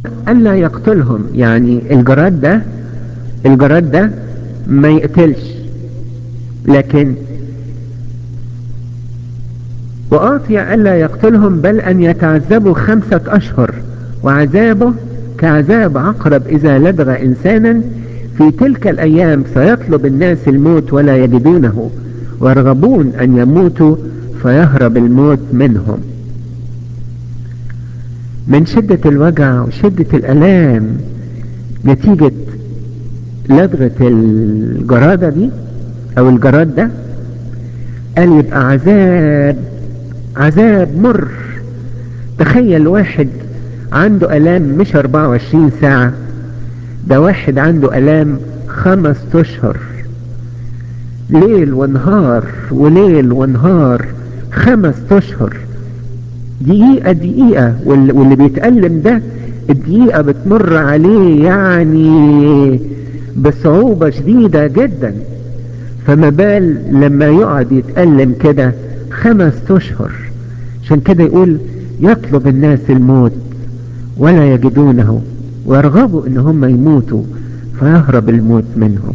ألا يقتلهم يعني الجراد ده الجراد ده ما يقتلش لكن وأعطي ألا يقتلهم بل أن يتعذبوا خمسة أشهر وعذابه كعذاب عقرب إذا لدغ إنسانا في تلك الأيام سيطلب الناس الموت ولا يجدونه ويرغبون أن يموتوا فيهرب الموت منهم من شدة الوجع وشدة الألام نتيجة لدغة الجرادة دي أو الجراد ده قال يبقى عذاب عذاب مر تخيل واحد عنده ألام مش 24 ساعة ده واحد عنده ألام خمس أشهر ليل ونهار وليل ونهار خمس أشهر دقيقة دقيقة واللي بيتألم ده الدقيقة بتمر عليه يعني بصعوبة شديدة جدا فما بال لما يقعد يتألم كده خمس أشهر عشان كده يقول يطلب الناس الموت ولا يجدونه ويرغبوا ان هم يموتوا فيهرب الموت منهم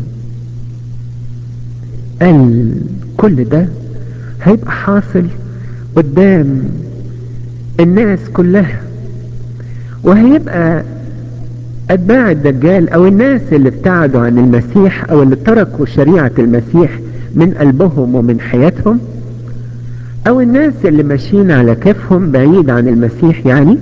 قال كل ده هيبقى حاصل قدام الناس كلها وهيبقى اتباع الدجال او الناس اللي ابتعدوا عن المسيح او اللي تركوا شريعة المسيح من قلبهم ومن حياتهم او الناس اللي ماشيين على كيفهم بعيد عن المسيح يعني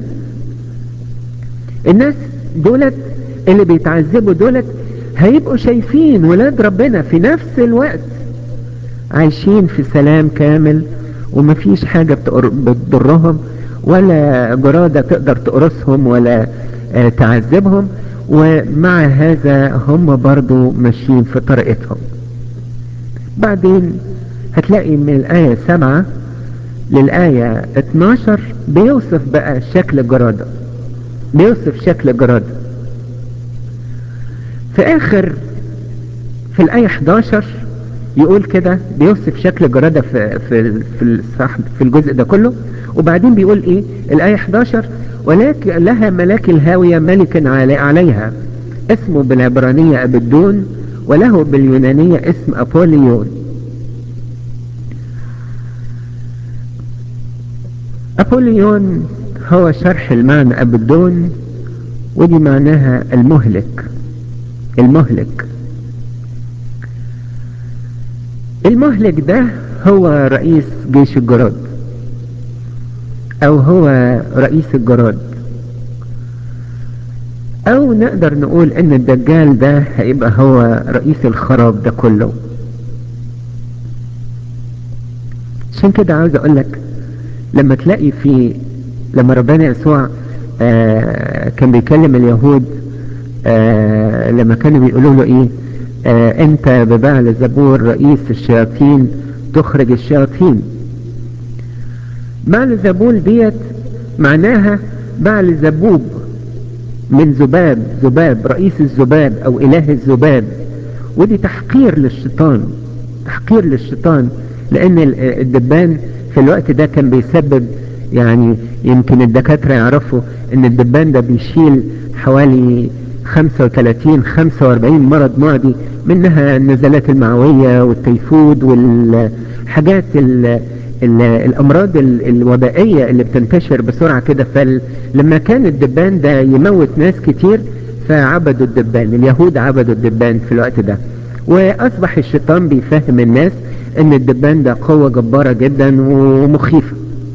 الناس دولت اللي بيتعذبوا دولت هيبقوا شايفين ولاد ربنا في نفس الوقت عايشين في سلام كامل ومفيش حاجة بتضرهم ولا جرادة تقدر تقرصهم ولا آه تعذبهم ومع هذا هم برضو ماشيين في طريقتهم بعدين هتلاقي من الآية 7 للآية 12 بيوصف بقى شكل الجرادة بيوصف شكل الجرادة في آخر في الآية 11 يقول كده بيوصف شكل الجرادة في في في في الجزء ده كله وبعدين بيقول ايه الآية 11 ولكن لها ملاك الهاوية ملك عليها اسمه بالعبرانية أبدون وله باليونانية اسم أبوليون أبوليون هو شرح المعنى أبدون ودي معناها المهلك المهلك المهلك ده هو رئيس جيش الجراد او هو رئيس الجراد او نقدر نقول ان الدجال ده هيبقى هو رئيس الخراب ده كله عشان كده عاوز اقول لك لما تلاقي في لما ربنا يسوع آه كان بيكلم اليهود آه لما كانوا بيقولوا له ايه آه انت ببعل زبور رئيس الشياطين تخرج الشياطين بعل زبول ديت معناها بعل زبوب من ذباب ذباب رئيس الذباب او اله الذباب ودي تحقير للشيطان تحقير للشيطان لان الدبان في الوقت ده كان بيسبب يعني يمكن الدكاترة يعرفوا ان الدبان ده بيشيل حوالي 35 45 مرض معدي منها النزلات المعوية والتيفود والحاجات ال ال الامراض ال الوبائية اللي بتنتشر بسرعة كده فلما كان الدبان ده يموت ناس كتير فعبدوا الدبان اليهود عبدوا الدبان في الوقت ده واصبح الشيطان بيفهم الناس ان الدبان ده قوة جبارة جدا ومخيفة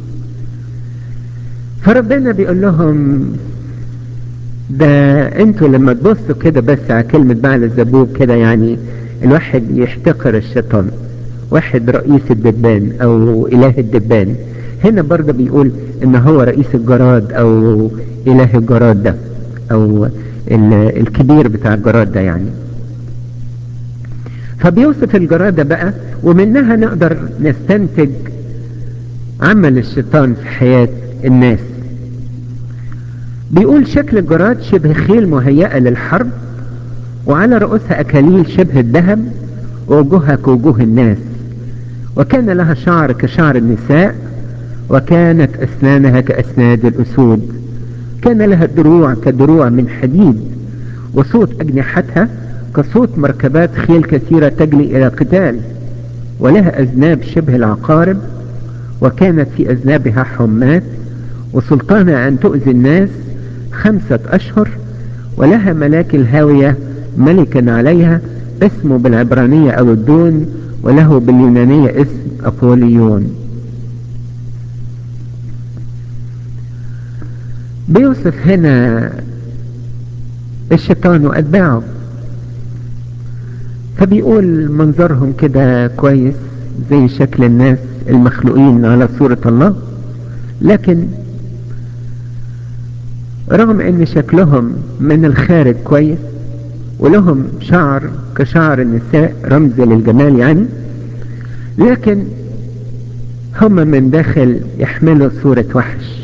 فربنا بيقول لهم ده انتوا لما تبصوا كده بس على كلمة بعل الزبوب كده يعني الواحد يحتقر الشيطان واحد رئيس الدبان او اله الدبان هنا برضه بيقول ان هو رئيس الجراد او اله الجراد ده او الكبير بتاع الجراد ده يعني فبيوصف الجرادة بقى ومنها نقدر نستنتج عمل الشيطان في حياة الناس بيقول شكل الجراد شبه خيل مهيئة للحرب وعلى رؤوسها أكاليل شبه الذهب ووجوهها كوجوه الناس وكان لها شعر كشعر النساء وكانت أسنانها كأسناد الأسود كان لها دروع كدروع من حديد وصوت أجنحتها كصوت مركبات خيل كثيرة تجلي إلى قتال ولها أذناب شبه العقارب وكانت في أذنابها حمات وسلطانها أن تؤذي الناس خمسة أشهر ولها ملاك الهاوية ملكا عليها اسمه بالعبرانية أو الدون وله باليونانية اسم أبوليون بيوصف هنا الشيطان وأتباعه فبيقول منظرهم كده كويس زي شكل الناس المخلوقين على صورة الله لكن رغم ان شكلهم من الخارج كويس ولهم شعر كشعر النساء رمز للجمال يعني لكن هم من داخل يحملوا صورة وحش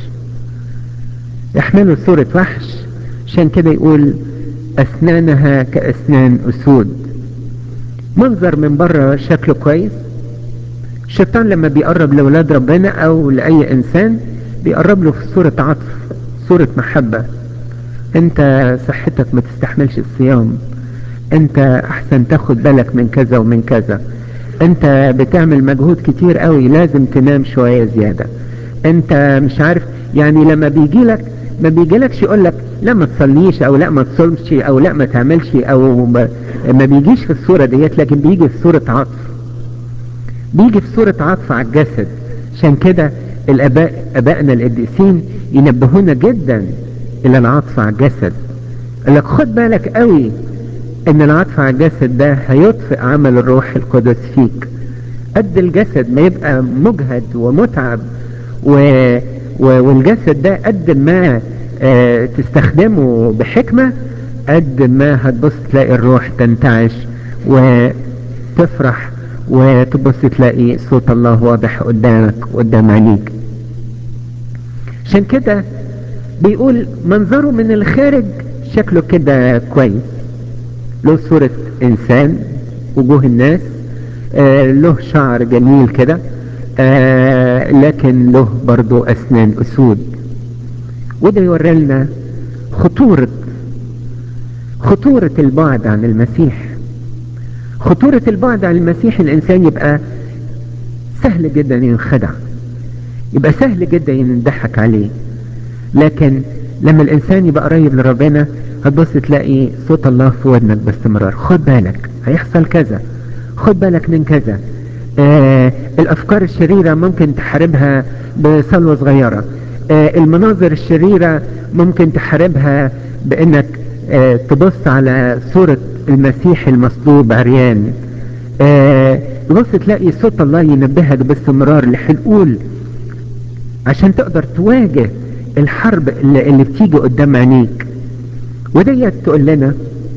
يحملوا صورة وحش عشان كده يقول أسنانها كأسنان أسود منظر من بره شكله كويس الشيطان لما بيقرب لولاد ربنا أو لأي إنسان بيقرب له في صورة عطف صورة محبة انت صحتك ما تستحملش الصيام انت احسن تاخد بالك من كذا ومن كذا انت بتعمل مجهود كتير قوي لازم تنام شوية زيادة انت مش عارف يعني لما بيجي لك ما بيجيلكش يقول لك لا ما تصليش او لا ما تصومش او لا ما تعملش او ما, ما بيجيش في الصورة ديت لكن بيجي في صورة عطف بيجي في صورة عطف على الجسد عشان كده الاباء ابائنا القديسين ينبهونا جدا الى العطف على الجسد قال لك خد بالك قوي ان العطف على الجسد ده هيطفئ عمل الروح القدس فيك قد الجسد ما يبقى مجهد ومتعب و... و... والجسد ده قد ما آه تستخدمه بحكمة قد ما هتبص تلاقي الروح تنتعش وتفرح وتبص تلاقي صوت الله واضح قدامك قدام عينيك عشان كده بيقول منظره من الخارج شكله كده كويس له صورة انسان وجوه الناس آه له شعر جميل كده آه لكن له برضو اسنان اسود وده يوري لنا خطورة خطورة البعد عن المسيح خطورة البعد عن المسيح الانسان يبقى سهل جدا ينخدع يبقى سهل جدا ينضحك عليه لكن لما الانسان يبقى قريب لربنا هتبص تلاقي صوت الله في ودنك باستمرار خد بالك هيحصل كذا خد بالك من كذا آه الافكار الشريرة ممكن تحاربها بصلوة صغيرة آه المناظر الشريرة ممكن تحاربها بانك آه تبص على صورة المسيح المصلوب عريان آه تبص تلاقي صوت الله ينبهك باستمرار لحلول عشان تقدر تواجه الحرب اللي, اللي بتيجي قدام عينيك وديت تقول لنا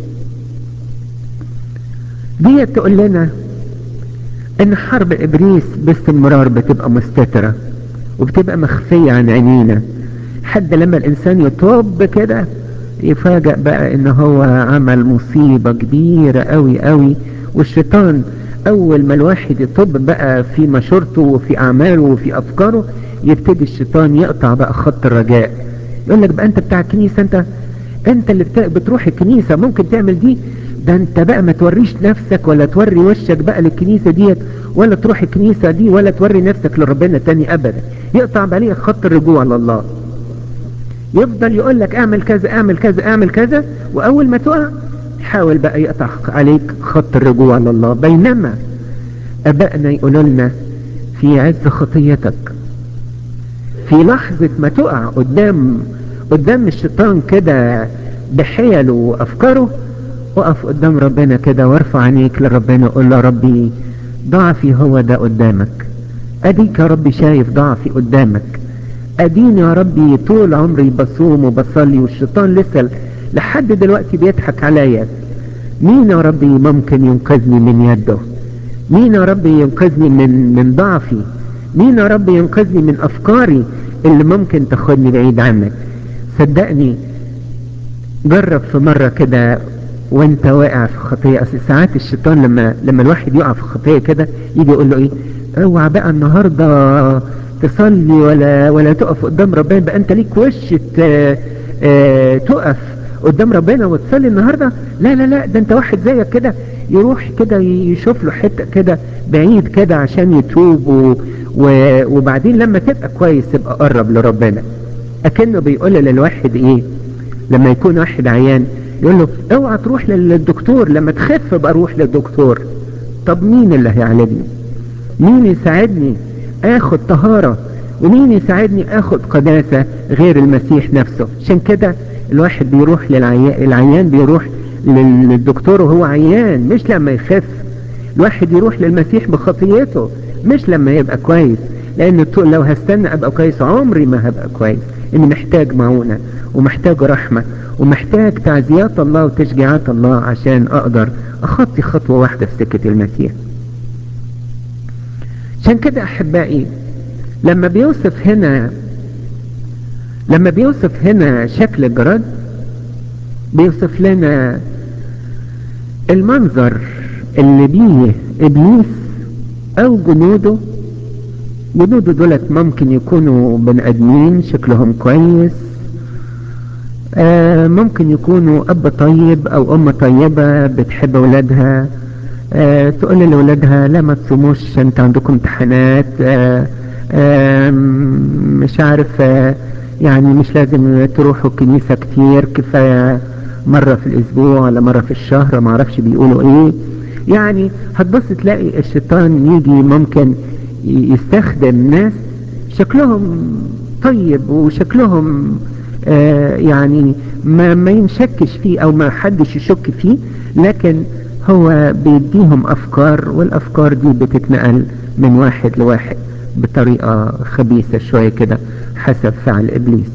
ديت تقول لنا ان حرب ابليس باستمرار بتبقى مستترة وبتبقى مخفية عن عينينا حد لما الانسان يطب كده يفاجأ بقى ان هو عمل مصيبة كبيرة قوي قوي والشيطان اول ما الواحد يطب بقى في مشورته وفي اعماله وفي افكاره يبتدي الشيطان يقطع بقى خط الرجاء يقول لك بقى انت بتاع الكنيسة انت انت اللي بتروح الكنيسة ممكن تعمل دي ده انت بقى ما توريش نفسك ولا توري وشك بقى للكنيسة ديت ولا تروح الكنيسة دي ولا توري نفسك لربنا تاني ابدا يقطع عليك خط الرجوع لله يفضل يقول لك اعمل كذا اعمل كذا اعمل كذا واول ما تقع حاول بقى يقطع عليك خط الرجوع لله بينما ابائنا يقولوا لنا في عز خطيتك في لحظة ما تقع قدام قدام الشيطان كده بحيله وافكاره وقف قدام ربنا كده وارفع عينيك لربنا وقول له ربي ضعفي هو ده قدامك اديك يا ربي شايف ضعفي قدامك اديني يا ربي طول عمري بصوم وبصلي والشيطان لسه لحد دلوقتي بيضحك عليا مين يا ربي ممكن ينقذني من يده مين يا ربي ينقذني من من ضعفي مين يا رب ينقذني من افكاري اللي ممكن تاخدني بعيد عنك صدقني جرب في مرة كده وانت واقع في خطية اصل ساعات الشيطان لما لما الواحد يقع في خطية كده يجي يقول له ايه اوعى بقى النهاردة تصلي ولا ولا تقف قدام ربنا بقى انت ليك وش اه تقف قدام ربنا وتصلي النهاردة لا لا لا ده انت واحد زيك كده يروح كده يشوف له حتة كده بعيد كده عشان يتوب و... و... وبعدين لما تبقى كويس تبقى قرب لربنا اكنه بيقول للواحد ايه لما يكون واحد عيان يقول له اوعى تروح للدكتور لما تخف بقى روح للدكتور طب مين اللي هيعالجني مين يساعدني اخد طهارة ومين يساعدني اخد قداسة غير المسيح نفسه عشان كده الواحد بيروح للعيان العيان بيروح للدكتور وهو عيان مش لما يخف الواحد يروح للمسيح بخطيته مش لما يبقى كويس لان لو هستنى ابقى كويس عمري ما هبقى كويس اني محتاج معونة ومحتاج رحمة ومحتاج تعزيات الله وتشجيعات الله عشان اقدر اخطي خطوة واحدة في سكة المسيح عشان كده احبائي لما بيوصف هنا لما بيوصف هنا شكل الجراد بيوصف لنا المنظر اللي بيه ابليس او جنوده جنوده دولت ممكن يكونوا بني ادمين شكلهم كويس آه ممكن يكونوا اب طيب او ام طيبة بتحب اولادها آه تقول لأولادها لا ما تصوموش انت عندكم امتحانات آه آه مش عارف آه يعني مش لازم تروحوا الكنيسة كتير كفاية مرة في الاسبوع ولا مرة في الشهر ما اعرفش بيقولوا ايه يعني هتبص تلاقي الشيطان يجي ممكن يستخدم ناس شكلهم طيب وشكلهم آه يعني ما, ما ينشكش فيه او ما حدش يشك فيه لكن هو بيديهم افكار والافكار دي بتتنقل من واحد لواحد بطريقة خبيثة شوية كده حسب فعل ابليس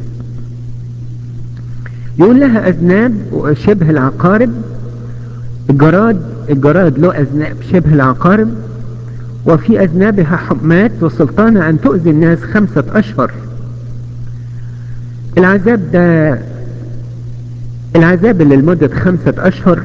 يقول لها اذناب شبه العقارب الجراد الجراد له اذناب شبه العقارب وفي اذنابها حمات وسلطانة ان تؤذي الناس خمسة اشهر العذاب ده العذاب اللي لمدة خمسة اشهر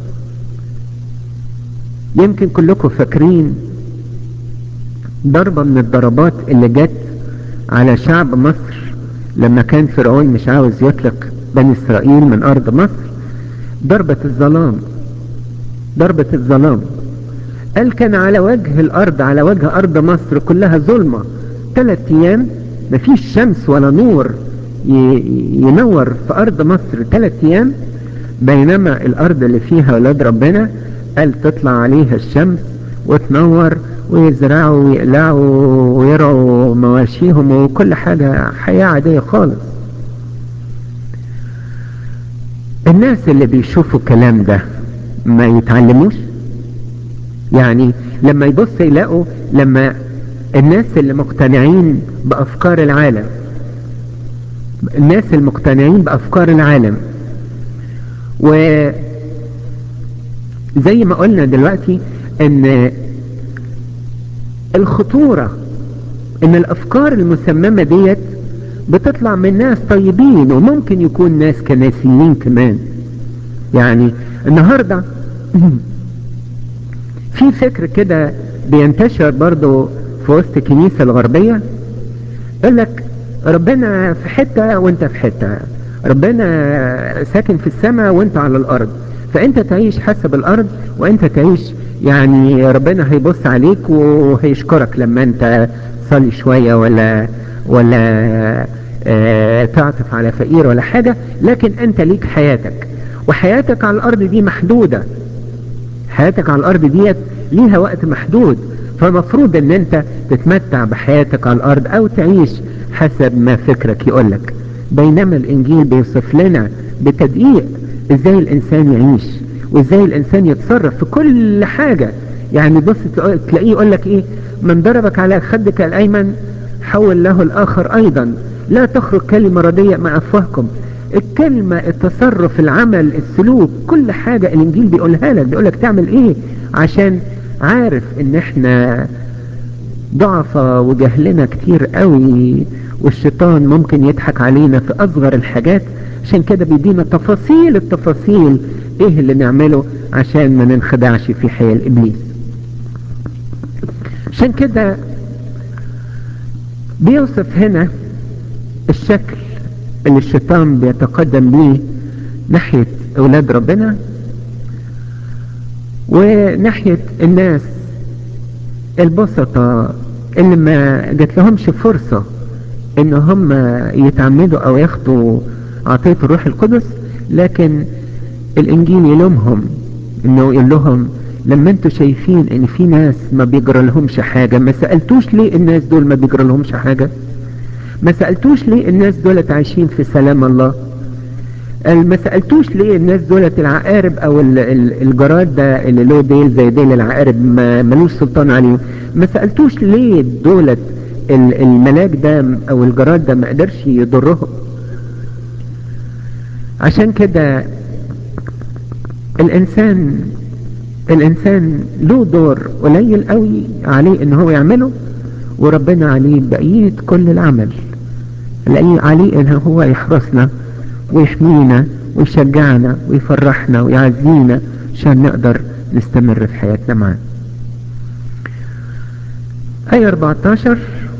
يمكن كلكم فاكرين ضربة من الضربات اللي جت على شعب مصر لما كان فرعون مش عاوز يطلق بني اسرائيل من ارض مصر ضربة الظلام ضربة الظلام قال كان على وجه الارض على وجه ارض مصر كلها ظلمة ثلاث ايام مفيش شمس ولا نور ينور في ارض مصر ثلاث ايام بينما الارض اللي فيها ولاد ربنا قال تطلع عليها الشمس وتنور ويزرعوا ويقلعوا ويرعوا مواشيهم وكل حاجة حياة عادية خالص الناس اللي بيشوفوا الكلام ده ما يتعلموش يعني لما يبص يلاقوا لما الناس اللي مقتنعين بأفكار العالم الناس المقتنعين بأفكار العالم و زي ما قلنا دلوقتي ان الخطورة ان الافكار المسممة ديت بتطلع من ناس طيبين وممكن يكون ناس كناسيين كمان يعني النهاردة في فكر كده بينتشر برضو في وسط الكنيسة الغربية يقول لك ربنا في حتة وانت في حتة ربنا ساكن في السماء وانت على الارض فانت تعيش حسب الارض وانت تعيش يعني ربنا هيبص عليك وهيشكرك لما انت تصلي شوية ولا ولا اه تعطف على فقير ولا حاجة لكن انت ليك حياتك وحياتك على الارض دي محدودة حياتك على الارض ديت ليها وقت محدود فمفروض ان انت تتمتع بحياتك على الارض او تعيش حسب ما فكرك يقولك بينما الانجيل بيوصف لنا بتدقيق ازاي الانسان يعيش وازاي الانسان يتصرف في كل حاجة يعني بص تلاقيه يقول لك ايه من ضربك على خدك الايمن حول له الاخر ايضا لا تخرج كلمة ردية مع افواهكم الكلمة التصرف العمل السلوك كل حاجة الانجيل بيقولها لك بيقولك تعمل ايه عشان عارف ان احنا ضعفة وجهلنا كتير قوي والشيطان ممكن يضحك علينا في اصغر الحاجات عشان كده بيدينا تفاصيل التفاصيل ايه اللي نعمله عشان ما ننخدعش في حياة ابليس عشان كده بيوصف هنا الشكل اللي الشيطان بيتقدم بيه ناحية اولاد ربنا وناحية الناس البسطة اللي ما جات لهمش فرصة ان هم يتعمدوا او ياخدوا عطية الروح القدس لكن الانجيل يلومهم انه يقول لهم لما انتوا شايفين ان في ناس ما بيجرى لهمش حاجة ما سألتوش ليه الناس دول ما بيجرى لهمش حاجة ما سألتوش ليه الناس دولت عايشين في سلام الله ما سألتوش ليه الناس دولت العقارب او الجراد ده اللي له ديل زي ديل العقارب ما ملوش سلطان عليهم ما سألتوش ليه دولت الملاك ده او الجراد ده ما قدرش يضرهم عشان كده الانسان الانسان له دور قليل قوي عليه ان هو يعمله وربنا عليه بقية كل العمل عليه ان هو يحرسنا ويحمينا ويشجعنا ويفرحنا ويعزينا عشان نقدر نستمر في حياتنا معاه آية 14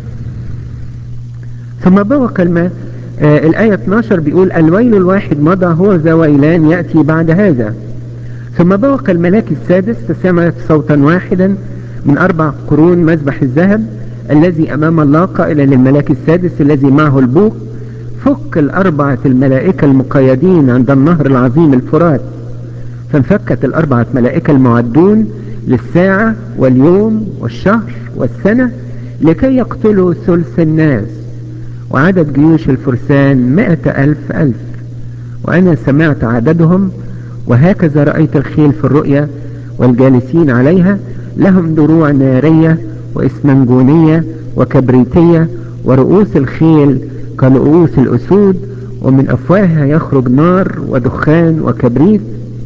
ثم بوق الماء آه الآية 12 بيقول الويل الواحد مضى هو ذا ويلان يأتي بعد هذا ثم بوق الملاك السادس فسمعت صوتا واحدا من أربع قرون مذبح الذهب الذي أمام الله قائلا للملاك السادس الذي معه البوق فك الأربعة الملائكة المقيدين عند النهر العظيم الفرات فانفكت الأربعة ملائكة المعدون للساعة واليوم والشهر والسنة لكي يقتلوا ثلث الناس وعدد جيوش الفرسان مائة ألف ألف وأنا سمعت عددهم وهكذا رأيت الخيل في الرؤيا والجالسين عليها لهم دروع نارية وإسمنجونية وكبريتية ورؤوس الخيل كرؤوس الأسود ومن أفواهها يخرج نار ودخان وكبريت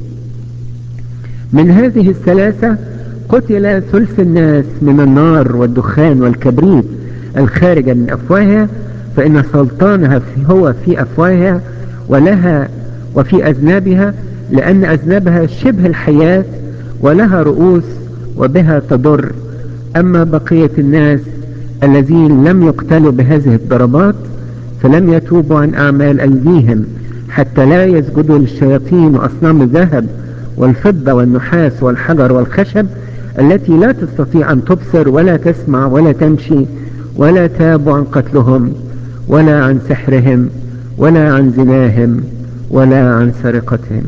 من هذه الثلاثة قتل ثلث الناس من النار والدخان والكبريت الخارجة من أفواهها فإن سلطانها في هو في أفواهها ولها وفي أذنابها لأن أذنابها شبه الحياة ولها رؤوس وبها تضر أما بقية الناس الذين لم يقتلوا بهذه الضربات فلم يتوبوا عن أعمال أيديهم حتى لا يسجدوا للشياطين وأصنام الذهب والفضة والنحاس والحجر والخشب التي لا تستطيع أن تبصر ولا تسمع ولا تمشي ولا تابوا عن قتلهم ولا عن سحرهم ولا عن زناهم ولا عن سرقتهم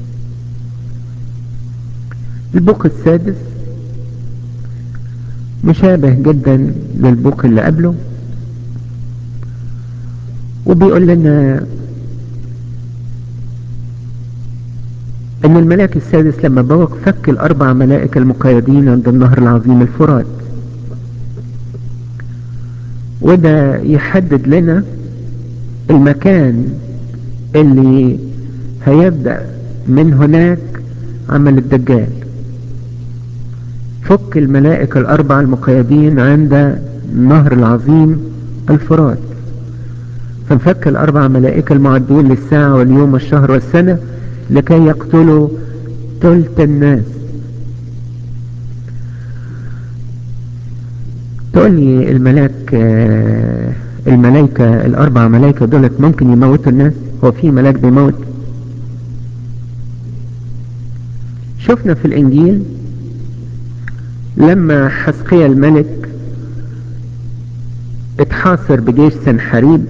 البوق السادس مشابه جدا للبوق اللي قبله وبيقول لنا ان الملاك السادس لما بوق فك الاربع ملائكة المقيدين عند النهر العظيم الفرات وده يحدد لنا المكان اللي هيبدأ من هناك عمل الدجال فك الملائكة الأربعة المقيدين عند النهر العظيم الفرات فانفك الأربع ملائكة المعدون للساعة واليوم والشهر والسنة لكي يقتلوا ثلث الناس تقول لي الملاك الملائكة الأربع ملائكة دولت ممكن يموتوا الناس هو في ملاك بيموت شفنا في الإنجيل لما حسقيا الملك اتحاصر بجيش سنحريب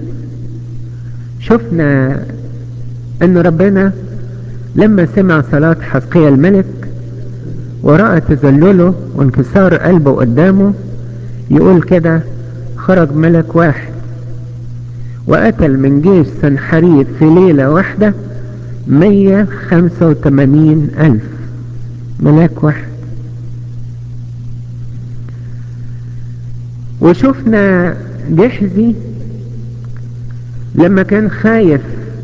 شفنا ان ربنا لما سمع صلاة حسقيا الملك ورأى تذلله وانكسار قلبه قدامه يقول كده خرج ملك واحد وقتل من جيش سنحريب في ليلة واحدة مية خمسة وتمانين ألف ملاك واحد وشفنا جحزي لما كان خايف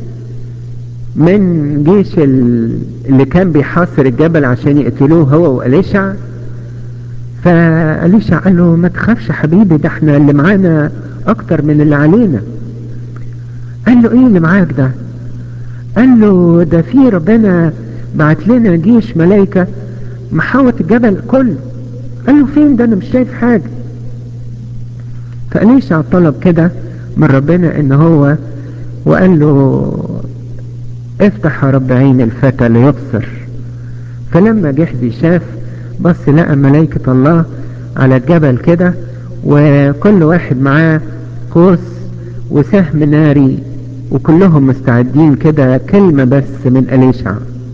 من جيش اللي كان بيحاصر الجبل عشان يقتلوه هو وأليشع فأليشع قال له ما تخافش حبيبي ده احنا اللي معانا اكتر من اللي علينا قال له ايه اللي معاك ده قال له ده في ربنا بعت لنا جيش ملايكة محاوط الجبل كله قال له فين ده انا مش شايف حاجة فأليشع طلب كده من ربنا ان هو وقال له افتح يا رب عين الفتى ليبصر فلما جحزي شاف بص لقى ملائكة الله على الجبل كده وكل واحد معاه قوس وسهم ناري وكلهم مستعدين كده كلمة بس من أليشع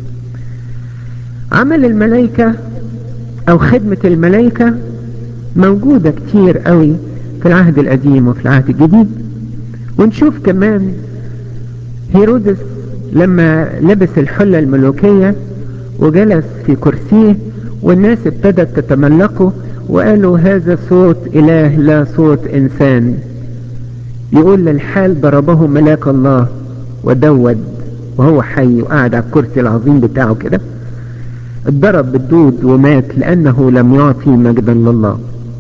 عمل الملائكة أو خدمة الملائكة موجودة كتير قوي في العهد القديم وفي العهد الجديد ونشوف كمان هيرودس لما لبس الحلة الملوكية وجلس في كرسيه والناس ابتدت تتملقه وقالوا هذا صوت إله لا صوت إنسان يقول للحال ضربه ملاك الله ودود وهو حي وقاعد على الكرسي العظيم بتاعه كده اتضرب بالدود ومات لأنه لم يعطي مجدا لله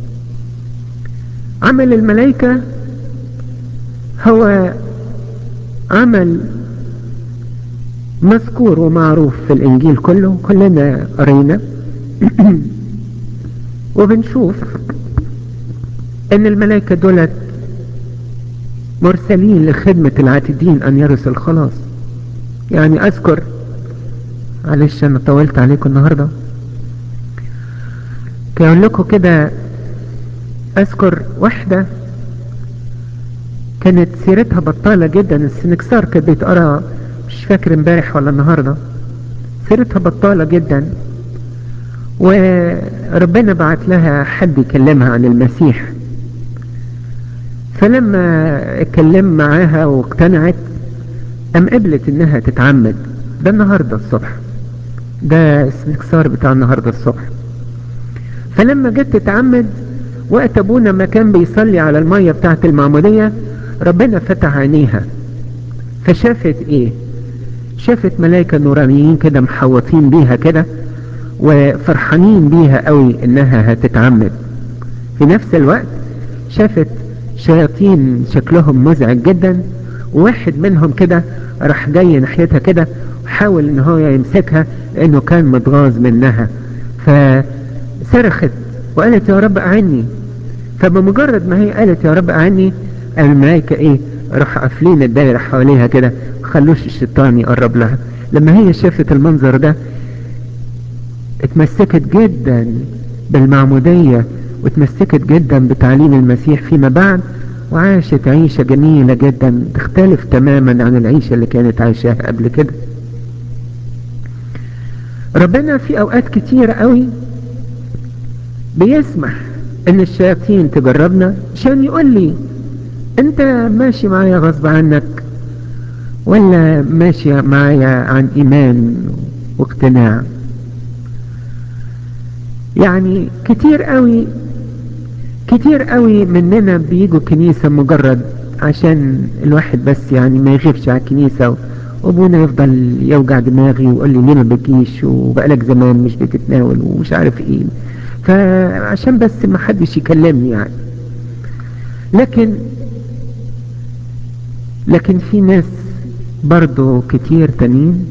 عمل الملائكة هو عمل مذكور ومعروف في الإنجيل كله كلنا قرينا وبنشوف ان الملائكة دولت مرسلين لخدمة العاتدين ان يرث الخلاص يعني اذكر معلش انا طولت عليكم النهاردة كأقول لكم كده اذكر واحدة كانت سيرتها بطالة جدا السنكسار كانت بيتقرا مش فاكر امبارح ولا النهاردة سيرتها بطالة جدا وربنا بعت لها حد يكلمها عن المسيح فلما اتكلم معاها واقتنعت ام قبلت انها تتعمد ده النهاردة الصبح ده السنكسار بتاع النهاردة الصبح فلما جت تتعمد وقت ابونا ما كان بيصلي على المية بتاعت المعمودية ربنا فتح عينيها فشافت ايه شافت ملائكة نورانيين كده محوطين بيها كده وفرحانين بيها قوي انها هتتعمد في نفس الوقت شافت شياطين شكلهم مزعج جدا وواحد منهم كده راح جاي ناحيتها كده وحاول ان هو يمسكها لانه كان متغاظ منها فصرخت وقالت يا رب اعني فبمجرد ما هي قالت يا رب اعني الملائكة ايه راح قافلين الدايرة حواليها كده خلوش الشيطان يقرب لها لما هي شافت المنظر ده اتمسكت جدا بالمعمودية واتمسكت جدا بتعليم المسيح فيما بعد وعاشت عيشة جميلة جدا تختلف تماما عن العيشة اللي كانت عايشاها قبل كده ربنا في اوقات كتير قوي بيسمح ان الشياطين تجربنا عشان يقول لي انت ماشي معايا غصب عنك ولا ماشي معايا عن ايمان واقتناع يعني كتير قوي كتير قوي مننا بيجوا كنيسة مجرد عشان الواحد بس يعني ما يغيبش على الكنيسة وابونا يفضل يوجع دماغي ويقول لي ليه ما بتجيش وبقالك زمان مش بتتناول ومش عارف ايه فعشان بس ما حدش يكلمني يعني لكن لكن في ناس برضو كتير تانيين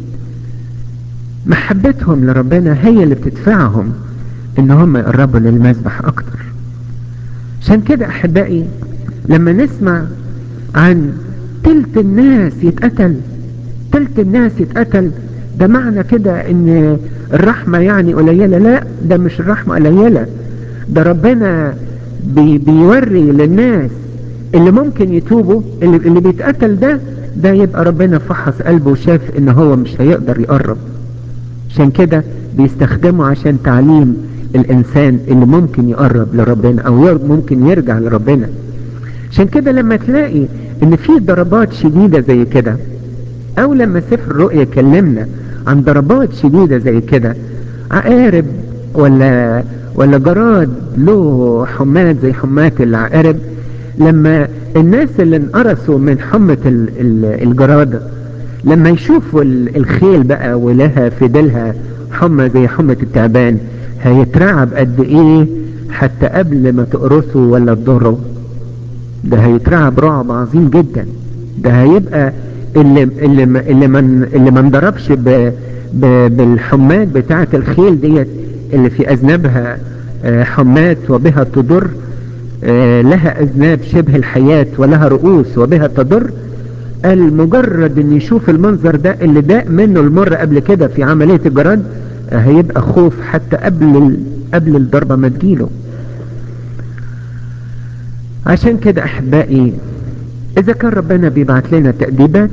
محبتهم لربنا هي اللي بتدفعهم ان هم يقربوا للمذبح اكتر عشان كده احبائي لما نسمع عن تلت الناس يتقتل تلت الناس يتقتل ده معنى كده ان الرحمة يعني قليلة لا ده مش الرحمة قليلة ده ربنا بي بيوري للناس اللي ممكن يتوبوا اللي, اللي بيتقتل ده ده يبقى ربنا فحص قلبه وشاف ان هو مش هيقدر يقرب عشان كده بيستخدمه عشان تعليم الانسان اللي ممكن يقرب لربنا او ممكن يرجع لربنا عشان كده لما تلاقي ان في ضربات شديدة زي كده او لما سفر الرؤيا كلمنا عن ضربات شديدة زي كده عقارب ولا ولا جراد له حمات زي حمات العقارب لما الناس اللي انقرصوا من حمة الجراد لما يشوفوا الخيل بقى ولها في ديلها حمى زي حمة التعبان هيترعب قد ايه حتى قبل ما تقرصوا ولا تضروا ده هيترعب رعب عظيم جدا ده هيبقى اللي اللي اللي من اللي ما انضربش بالحمات بتاعه الخيل ديت اللي في اذنابها حمات وبها تضر لها اذناب شبه الحياة ولها رؤوس وبها تضر قال مجرد ان يشوف المنظر ده اللي داق منه المر قبل كده في عملية الجراد هيبقى خوف حتى قبل ال... قبل الضربة ما تجيله عشان كده احبائي اذا كان ربنا بيبعت لنا تأديبات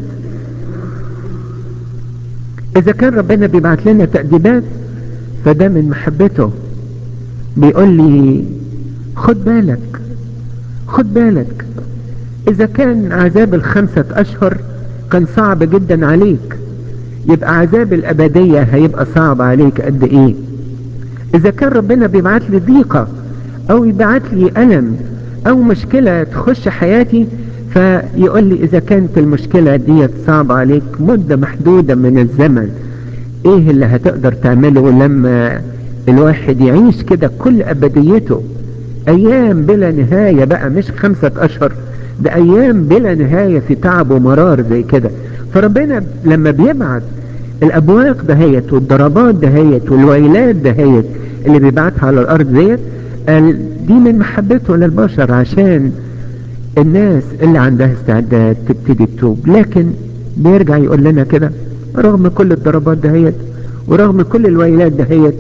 اذا كان ربنا بيبعت لنا تأديبات فده من محبته بيقول لي خد بالك خد بالك اذا كان عذاب الخمسة اشهر كان صعب جدا عليك يبقى عذاب الابدية هيبقى صعب عليك قد ايه اذا كان ربنا بيبعت لي ضيقة او يبعت لي الم او مشكلة تخش حياتي فيقول لي اذا كانت المشكلة دي صعبة عليك مدة محدودة من الزمن ايه اللي هتقدر تعمله لما الواحد يعيش كده كل ابديته ايام بلا نهاية بقى مش خمسة اشهر ده ايام بلا نهاية في تعب ومرار زي كده فربنا لما بيبعت الابواق دهيت والضربات دهيت والويلات دهيت اللي بيبعتها على الارض ديت قال دي من محبته للبشر عشان الناس اللي عندها استعداد تبتدي تتوب لكن بيرجع يقول لنا كده رغم كل الضربات دهيت ورغم كل الويلات دهيت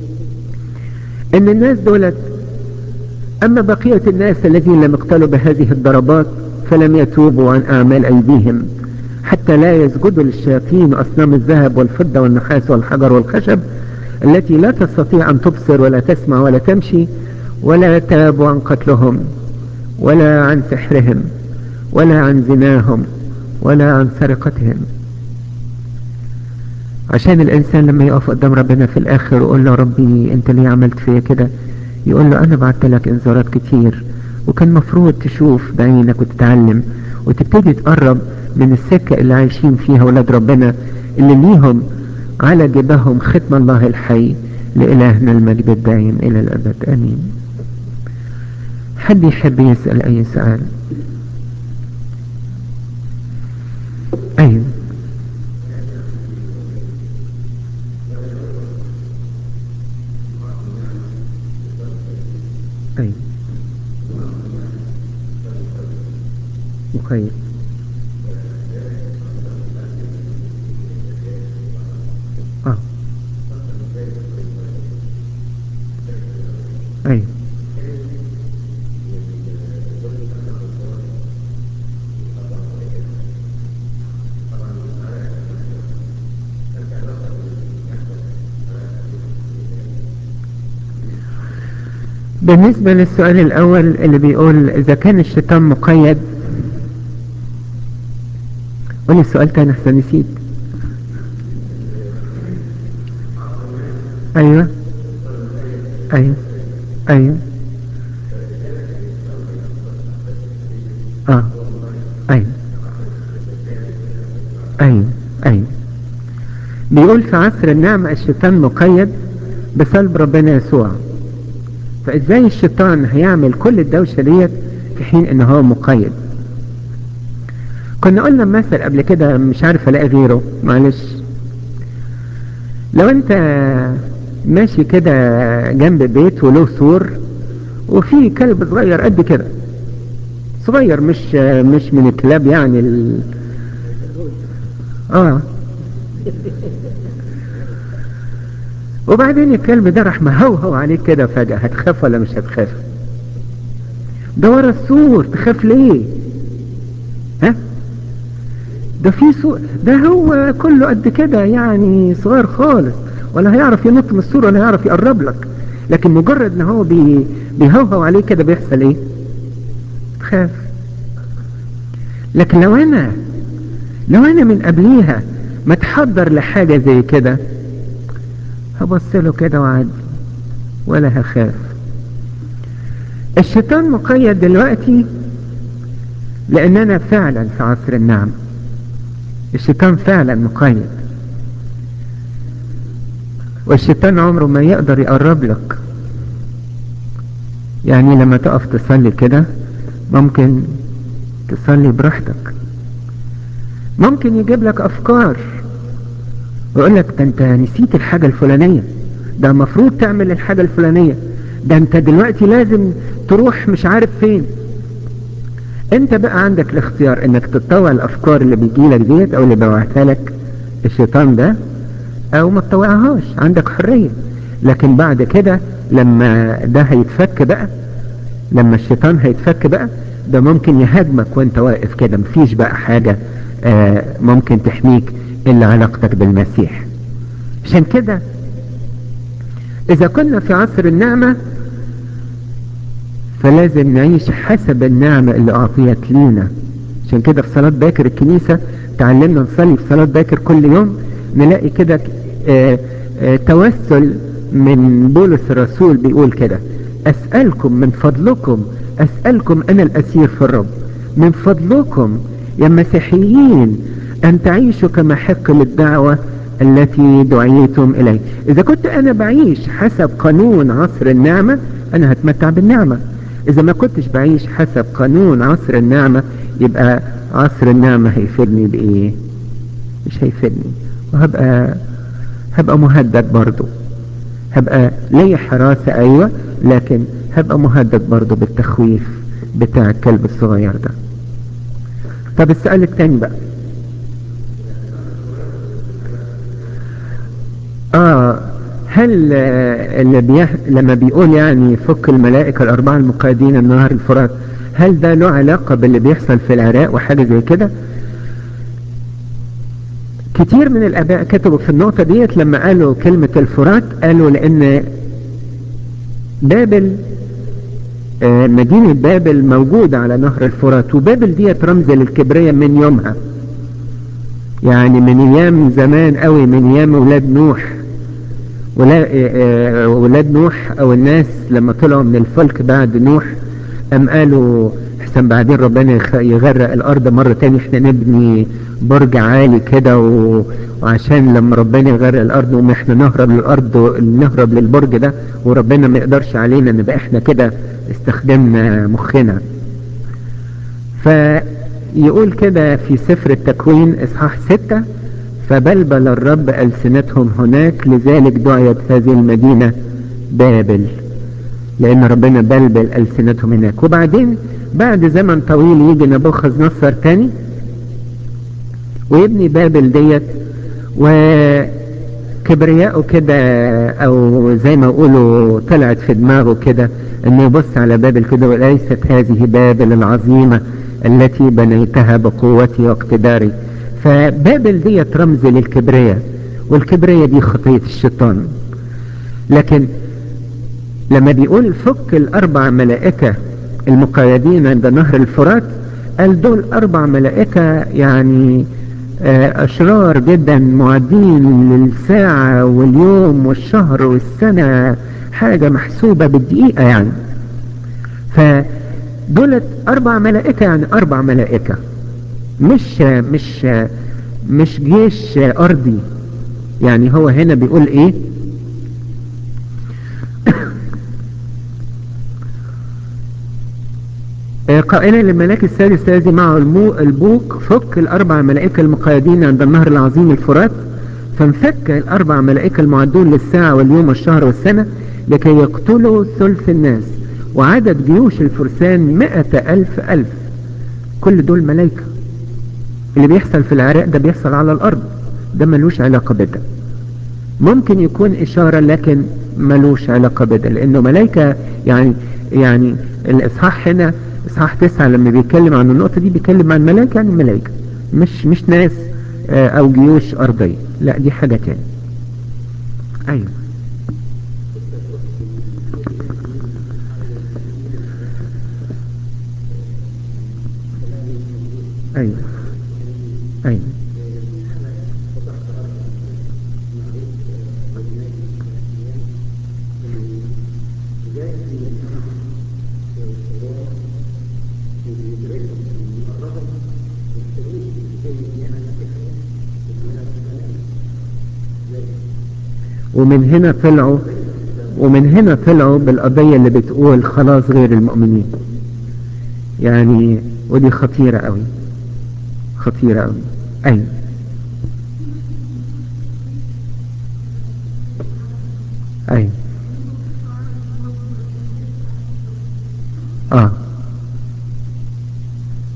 ان الناس دولت اما بقية الناس الذين لم يقتلوا بهذه الضربات فلم يتوبوا عن اعمال ايديهم حتى لا يسجدوا للشياطين واصنام الذهب والفضة والنحاس والحجر والخشب التي لا تستطيع ان تبصر ولا تسمع ولا تمشي ولا تابوا عن قتلهم ولا عن سحرهم ولا عن زناهم ولا عن سرقتهم عشان الانسان لما يقف قدام ربنا في الاخر ويقول له ربي انت ليه عملت فيا كده يقول له انا بعت لك انذارات كتير وكان مفروض تشوف بعينك وتتعلم وتبتدي تقرب من السكة اللي عايشين فيها ولاد ربنا اللي ليهم على جبههم ختم الله الحي لإلهنا المجد الدائم إلى الأبد آمين حد يحب يسأل أي سؤال أيوه أيوه مخير اه ايوه بالنسبة للسؤال الأول اللي بيقول إذا كان الشيطان مقيد قولي السؤال تاني أحسن نسيت أيوة أيوة أيوة آه أيوة أيوة أيوة بيقول في عصر النعمة الشيطان مقيد بصلب ربنا يسوع فازاي الشيطان هيعمل كل الدوشة ديت في حين ان هو مقيد كنا قلنا مثل قبل كده مش عارف الاقي غيره معلش لو انت ماشي كده جنب بيت وله سور وفي كلب صغير قد كده صغير مش مش من الكلاب يعني ال... اه وبعدين الكلب ده راح مهوهو عليك كده فجأة هتخاف ولا مش هتخاف ده ورا السور تخاف ليه ها ده في سور ده هو كله قد كده يعني صغير خالص ولا هيعرف ينط من السور ولا هيعرف يقرب لك لكن مجرد ان هو بي بيهوهو عليك كده بيحصل ايه تخاف لكن لو انا لو انا من قبليها ما تحضر لحاجة زي كده هبص له كده وعدي ولا هخاف الشيطان مقيد دلوقتي لاننا فعلا في عصر النعم الشيطان فعلا مقيد والشيطان عمره ما يقدر يقرب لك يعني لما تقف تصلي كده ممكن تصلي براحتك ممكن يجيب لك افكار ويقول لك ده انت نسيت الحاجة الفلانية ده المفروض تعمل الحاجة الفلانية ده انت دلوقتي لازم تروح مش عارف فين انت بقى عندك الاختيار انك تطوع الافكار اللي بيجيلك ديت او اللي بيبعتها لك الشيطان ده او ما تطوعهاش عندك حرية لكن بعد كده لما ده هيتفك بقى لما الشيطان هيتفك بقى ده ممكن يهاجمك وانت واقف كده مفيش بقى حاجة آه ممكن تحميك الا علاقتك بالمسيح عشان كده اذا كنا في عصر النعمة فلازم نعيش حسب النعمة اللي اعطيت لينا عشان كده في صلاة باكر الكنيسة تعلمنا نصلي في صلاة باكر كل يوم نلاقي كده آه آه توسل من بولس الرسول بيقول كده اسألكم من فضلكم اسألكم انا الاسير في الرب من فضلكم يا مسيحيين ان تعيشوا كما حق للدعوة التي دعيتم اليه اذا كنت انا بعيش حسب قانون عصر النعمة انا هتمتع بالنعمة اذا ما كنتش بعيش حسب قانون عصر النعمة يبقى عصر النعمة هيفيدني بايه مش هيفيدني وهبقى هبقى مهدد برضو هبقى لي حراسة ايوة لكن هبقى مهدد برضو بالتخويف بتاع الكلب الصغير ده طب السؤال التاني بقى اه هل آه اللي بيح... لما بيقول يعني فك الملائكة الأربعة المقيدين النهر الفرات هل ده له علاقة باللي بيحصل في العراق وحاجة زي كده كتير من الآباء كتبوا في النقطة ديت لما قالوا كلمة الفرات قالوا لأن بابل آه مدينة بابل موجودة على نهر الفرات وبابل ديت رمز للكبرية من يومها يعني من ايام زمان قوي من ايام ولاد نوح ولاد نوح او الناس لما طلعوا من الفلك بعد نوح ام قالوا احسن بعدين ربنا يغرق الارض مرة تاني احنا نبني برج عالي كده و... وعشان لما ربنا يغرق الارض وما احنا نهرب للارض نهرب للبرج ده وربنا ما يقدرش علينا نبقى احنا كده استخدمنا مخنا فيقول كده في سفر التكوين اصحاح ستة فبلبل الرب ألسنتهم هناك لذلك دعيت هذه المدينة بابل لأن ربنا بلبل ألسنتهم هناك وبعدين بعد زمن طويل يجي نبوخذ نصر تاني ويبني بابل ديت وكبرياءه كده او زي ما يقولوا طلعت في دماغه كده انه يبص على بابل كده وليست هذه بابل العظيمة التي بنيتها بقوتي واقتداري فبابل ديت رمز للكبرياء والكبرياء دي خطية الشيطان لكن لما بيقول فك الاربع ملائكة المقيدين عند نهر الفرات قال دول اربع ملائكة يعني اشرار جدا معدين للساعة واليوم والشهر والسنة حاجة محسوبة بالدقيقة يعني فدولت اربع ملائكة يعني اربع ملائكة مش مش مش جيش ارضي يعني هو هنا بيقول ايه قائلا للملاك الثالث الذي معه البوق فك الاربع ملائكة المقيدين عند النهر العظيم الفرات فانفك الاربع ملائكة المعدون للساعة واليوم والشهر والسنة لكي يقتلوا ثلث الناس وعدد جيوش الفرسان مئة الف الف كل دول ملائكة اللي بيحصل في العراق ده بيحصل على الارض ده ملوش علاقة بده ممكن يكون اشارة لكن ملوش علاقة بده لانه ملائكة يعني يعني الاصحاح هنا اصحاح تسعة لما بيتكلم عن النقطة دي بيتكلم عن ملائكة يعني ملائكة مش مش ناس اه او جيوش ارضية لا دي حاجة تاني ايوه ايوه ايوه ومن هنا طلعوا ومن هنا طلعوا بالقضية اللي بتقول خلاص غير المؤمنين يعني ودي خطيرة قوي خطيرة قوي اي اي اه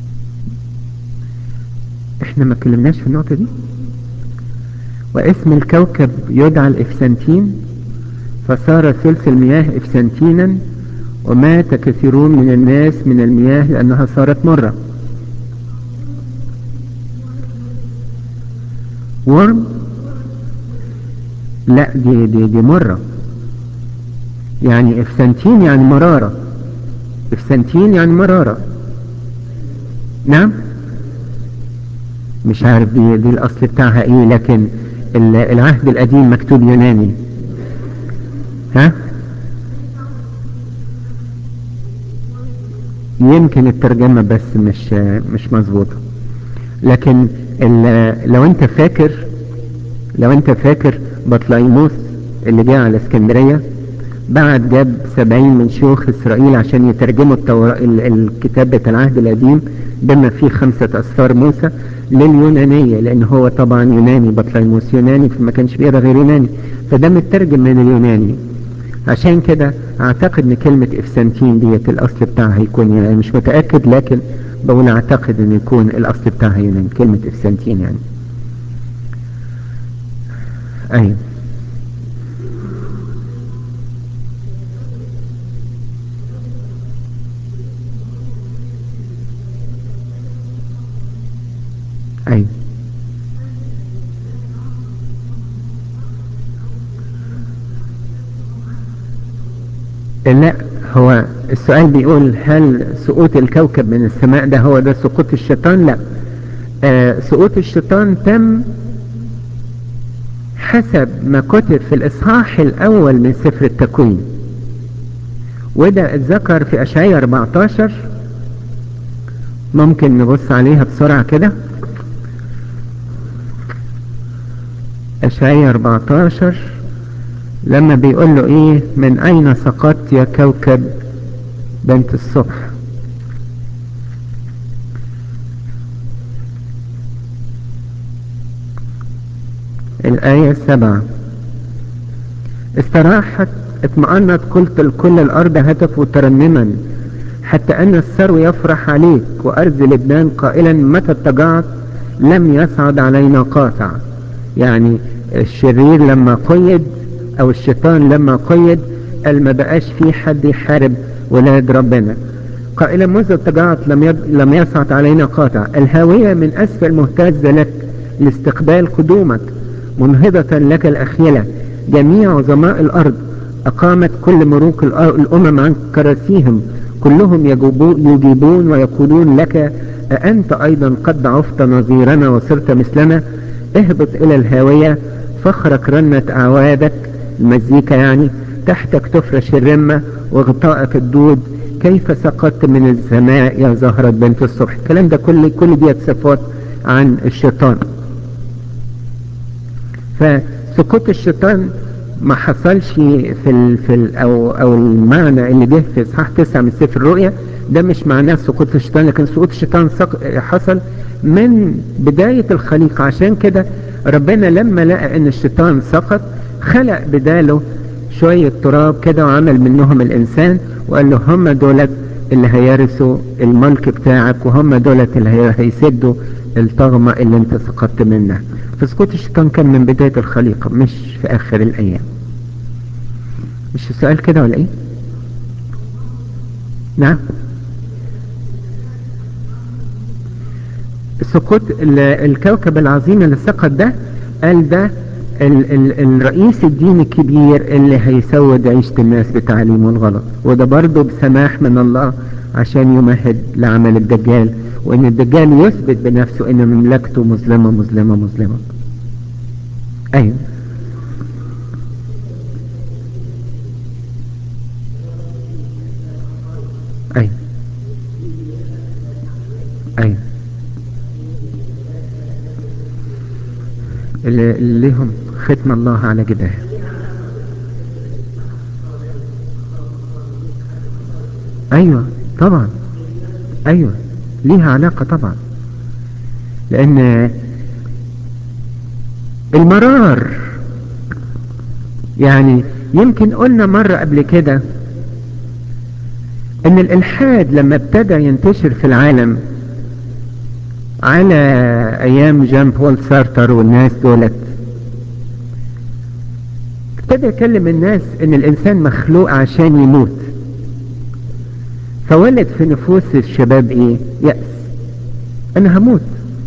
اتكلمناش في النقطة دي واسم الكوكب يدعى الإفسنتين فصار ثلث المياه إفسنتينا ومات كثيرون من الناس من المياه لأنها صارت مرة ورم لا دي, دي, دي مرة يعني إفسنتين يعني مرارة إفسنتين يعني مرارة نعم مش عارف دي, دي الأصل بتاعها إيه لكن العهد القديم مكتوب يوناني ها يمكن الترجمة بس مش مش مظبوطة لكن لو انت فاكر لو انت فاكر بطليموس اللي جاء على اسكندرية بعد جاب سبعين من شيوخ اسرائيل عشان يترجموا التور... الكتاب بتاع العهد القديم بما فيه خمسة اسفار موسى لليونانية لان هو طبعا يوناني بطليموس يوناني فما كانش بيقرا غير يوناني فده مترجم من اليوناني عشان كده اعتقد ان كلمة افسنتين ديت الاصل بتاعها هيكون يعني مش متأكد لكن بقول اعتقد ان يكون الاصل بتاعها يوناني كلمة افسنتين يعني ايوه ايوه لا هو السؤال بيقول هل سقوط الكوكب من السماء ده هو ده سقوط الشيطان لا آه سقوط الشيطان تم حسب ما كتب في الاصحاح الاول من سفر التكوين وده اتذكر في اشعياء 14 ممكن نبص عليها بسرعة كده اشعياء 14 لما بيقول له ايه من اين سقطت يا كوكب بنت الصبح الآية سبعة استراحت اطمأنت قلت لكل الأرض هتفوا ترنما حتى أن الثرو يفرح عليك وأرز لبنان قائلا متى اتجعت لم يصعد علينا قاطع يعني الشرير لما قيد او الشيطان لما قيد قال ما بقاش في حد يحارب ولاد ربنا قائلا منذ اتجعت لم, يب... لم يصعد علينا قاطع الهاوية من اسفل مهتزة لك لاستقبال قدومك منهضة لك الاخيلة جميع عظماء الارض اقامت كل ملوك الامم عن كراسيهم كلهم يجيبون, يجيبون ويقولون لك أأنت أيضا قد ضعفت نظيرنا وصرت مثلنا اهبط إلى الهاوية فخرك رنة أعوادك المزيكا يعني تحتك تفرش الرمة وغطاءك الدود كيف سقطت من السماء يا زهرة بنت الصبح الكلام ده كل كل دي صفات عن الشيطان فسقوط الشيطان ما حصلش في ال في ال او او المعنى اللي جه في اصحاح 9 من سفر الرؤيا ده مش معناه سقوط الشيطان لكن سقوط الشيطان حصل من بداية الخليقة عشان كده ربنا لما لقى ان الشيطان سقط خلق بداله شوية تراب كده وعمل منهم الانسان وقال له هم دولت اللي هيرثوا الملك بتاعك وهم دولت اللي هيسدوا الطغمة اللي انت سقطت منها فسقوط الشيطان كان من بداية الخليقة مش في اخر الايام مش السؤال كده ولا ايه نعم سقوط الكوكب العظيم اللي سقط ده قال ده ال ال الرئيس الديني الكبير اللي هيسود عيشة الناس بتعليمه الغلط وده برضه بسماح من الله عشان يمهد لعمل الدجال وان الدجال يثبت بنفسه ان مملكته مظلمة مظلمة مظلمة ايوه ايوه ايوه اللي لهم ختم الله على جباه ايوه طبعا ايوه ليها علاقة طبعا لان المرار يعني يمكن قلنا مرة قبل كده ان الالحاد لما ابتدى ينتشر في العالم على ايام جان بول سارتر والناس دولت ابتدى يكلم الناس ان الانسان مخلوق عشان يموت فولد في نفوس الشباب ايه يأس انا هموت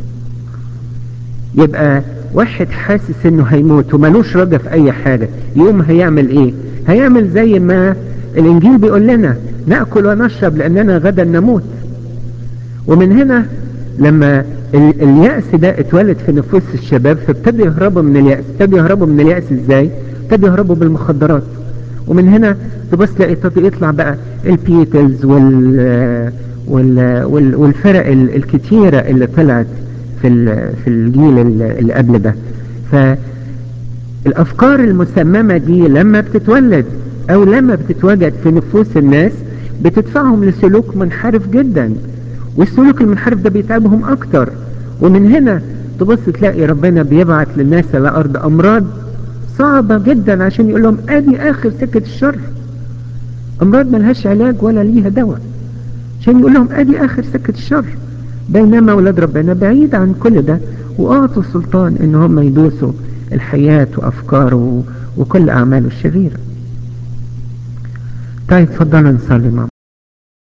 يبقى واحد حاسس انه هيموت وملوش رجا في اي حاجة يقوم هيعمل ايه هيعمل زي ما الانجيل بيقول لنا نأكل ونشرب لاننا غدا نموت ومن هنا لما اليأس ده اتولد في نفوس الشباب فابتدوا يهربوا من اليأس ابتدوا يهربوا من اليأس ازاي ابتدوا يهربوا بالمخدرات ومن هنا تبص تلاقي ابتدوا يطلع بقى البيتلز وال وال وال والفرق الكتيرة اللي طلعت في في الجيل اللي قبل ده فالافكار المسممة دي لما بتتولد او لما بتتوجد في نفوس الناس بتدفعهم لسلوك منحرف جدا والسلوك المنحرف ده بيتعبهم اكتر ومن هنا تبص تلاقي ربنا بيبعت للناس على الارض امراض صعبة جدا عشان يقول لهم ادي اخر سكة الشر امراض ملهاش علاج ولا ليها دواء عشان يقول لهم ادي اخر سكة الشر بينما اولاد ربنا بعيد عن كل ده واعطوا السلطان ان هم يدوسوا الحياة وافكاره وكل اعماله الشريرة طيب اتفضلوا نصلي مع